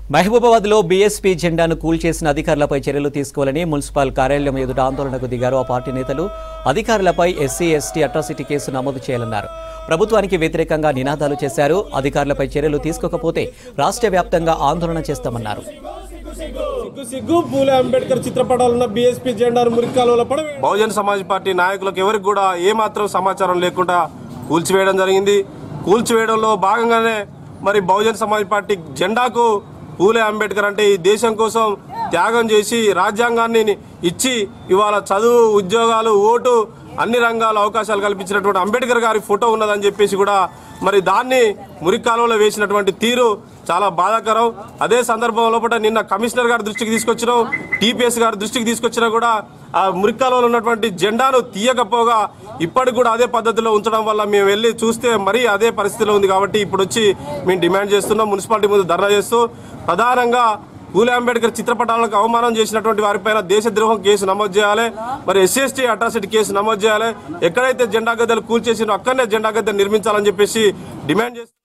మహబూబాబాద్ లో బీఎస్పీ జెండాను కూల్చేసిన అధికారులపై చర్యలు తీసుకోవాలని మున్సిపల్ కార్యాలయం ఎదుట ఆందోళనకు దిగారు ఆ పార్టీ నేతలు అధికారులపై ఎస్సీ ఎస్టీ అట్రాసిటీ కేసు నమోదు చేయాలన్నారు ప్రభుత్వానికి వ్యతిరేకంగా నినాదాలు చేశారు అధికారులపై చర్యలు తీసుకోకపోతే రాష్ట్ర వ్యాప్తంగా ఆందోళన చేస్తామన్నారు సిగ్గు సిగ్గు పూలే అంబేద్కర్ చిత్రపటాలున్న బీఎస్పీ జెండాను మురికాలలో పడవే బహుజన్ సమాజ్ పార్టీ నాయకులకు ఎవరికి కూడా ఏమాత్రం సమాచారం లేకుండా కూల్చివేయడం జరిగింది కూల్చివేయడంలో భాగంగానే మరి బహుజన్ సమాజ్ పార్టీ జెండాకు పూలే అంబేద్కర్ అంటే ఈ దేశం కోసం త్యాగం చేసి రాజ్యాంగాన్ని ఇచ్చి ఇవాళ చదువు ఉద్యోగాలు ఓటు అన్ని రంగాల అవకాశాలు కల్పించినటువంటి అంబేద్కర్ గారి ఫోటో ఉన్నదని చెప్పేసి కూడా మరి దాన్ని మురికాలంలో వేసినటువంటి తీరు చాలా బాధాకరం అదే సందర్భం లోపల నిన్న కమిషనర్ గారి దృష్టికి తీసుకొచ్చినాం టీపీఎస్ గారి దృష్టికి తీసుకొచ్చినా కూడా ఆ మురికాలంలో ఉన్నటువంటి జెండాను తీయకపోగా ఇప్పటికి కూడా అదే పద్ధతిలో ఉంచడం వల్ల మేము వెళ్ళి చూస్తే మరీ అదే పరిస్థితిలో ఉంది కాబట్టి ఇప్పుడు వచ్చి మేము డిమాండ్ చేస్తున్నాం మున్సిపాలిటీ ముందు ధర్నా చేస్తూ ప్రధానంగా పూలే అంబేద్కర్ చిత్రపటాలకు అవమానం చేసినటువంటి వారిపైన దేశద్రోహం కేసు నమోదు చేయాలి మరి ఎస్సీఎస్టీ అట్రాసిటీ కేసు నమోదు చేయాలి ఎక్కడైతే జెండా గద్దెలు కూల్చేసినో అక్కడనే జెండా గద్దెలు నిర్మించాలని చెప్పేసి డిమాండ్ చేస్తున్నాం